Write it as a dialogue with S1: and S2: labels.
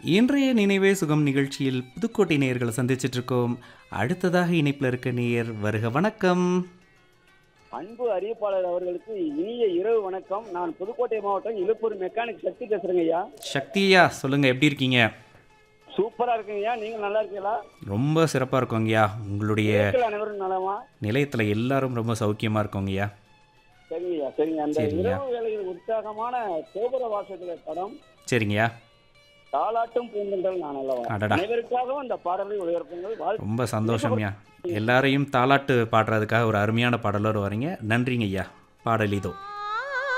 S1: இன்றைய நினைவே சுகம் நிகழ்ச்சியில் புதுக்கோட்டை நேயர்களை சந்திச்சிட்டு இருக்கோம் அடுத்ததாக இணைப்பில் இருக்க நேயர் வருக வணக்கம்
S2: அன்பு அறிவிப்பாளர் அவர்களுக்கு இனிய இரவு வணக்கம் நான் புதுக்கோட்டை மாவட்டம் இழுப்பூர் மெக்கானிக் சக்தி பேசுறேங்க ஐயா
S1: சக்தியா சொல்லுங்க எப்படி இருக்கீங்க
S2: சூப்பரா இருக்குங்க ஐயா நீங்க நல்லா இருக்கீங்களா
S1: ரொம்ப சிறப்பாக இருக்கோங்கய்யா உங்களுடைய
S2: மக்கள் அனைவரும் நலமா
S1: நிலையத்தில் எல்லாரும் ரொம்ப சௌக்கியமாக இருக்கோங்கய்யா
S2: சரிங்க ஐயா சரிங்க அந்த
S1: சரிங்க.
S2: இரவு வேளையில் உற்சாகமான கோபுர வாசத்துல படம்
S1: சரிங்கய்யா
S2: தாலாட்டும் பூந்தென்றல் நான் அல்லவா
S1: அடடா.
S2: அனைவருக்காகவும் அந்த பாடலை ஒளிபரப்புங்கள் வாழ்த்து
S1: ரொம்ப சந்தோஷம்யா எல்லாரையும் தாலாட்டு பாடுறதுக்காக ஒரு அருமையான பாடலோடு வரீங்க நன்றிங்க ஐயா பாடல் இதோ